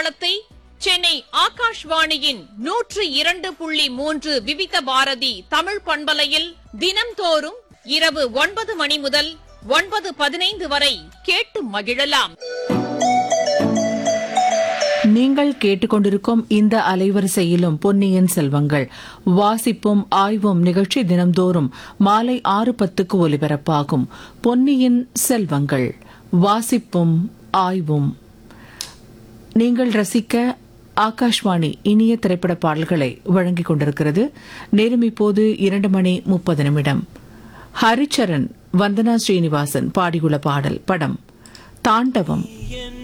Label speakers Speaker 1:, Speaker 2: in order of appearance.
Speaker 1: நேரலை சென்னை ஆகாஷ்வாணியின் நூற்று இரண்டு புள்ளி மூன்று விவித பாரதி தமிழ் பண்பலையில் தினம்தோறும் இரவு ஒன்பது மணி முதல் ஒன்பது பதினைந்து வரை கேட்டு மகிழலாம்
Speaker 2: நீங்கள் கேட்டுக்கொண்டிருக்கும் இந்த அலைவரிசையிலும் பொன்னியின் செல்வங்கள் வாசிப்பும் ஆய்வும் நிகழ்ச்சி தினம்தோறும் மாலை ஆறு பத்துக்கு ஒலிபரப்பாகும் பொன்னியின் செல்வங்கள் வாசிப்பும் ஆய்வும் நீங்கள் ரசிக்க ஆகாஷ்வாணி இனிய திரைப்பட பாடல்களை வழங்கிக் கொண்டிருக்கிறது நேரம் இப்போது இரண்டு மணி முப்பது நிமிடம் ஹரிச்சரன் வந்தனா ஸ்ரீனிவாசன் பாடியுள்ள பாடல் படம் தாண்டவம்
Speaker 3: என்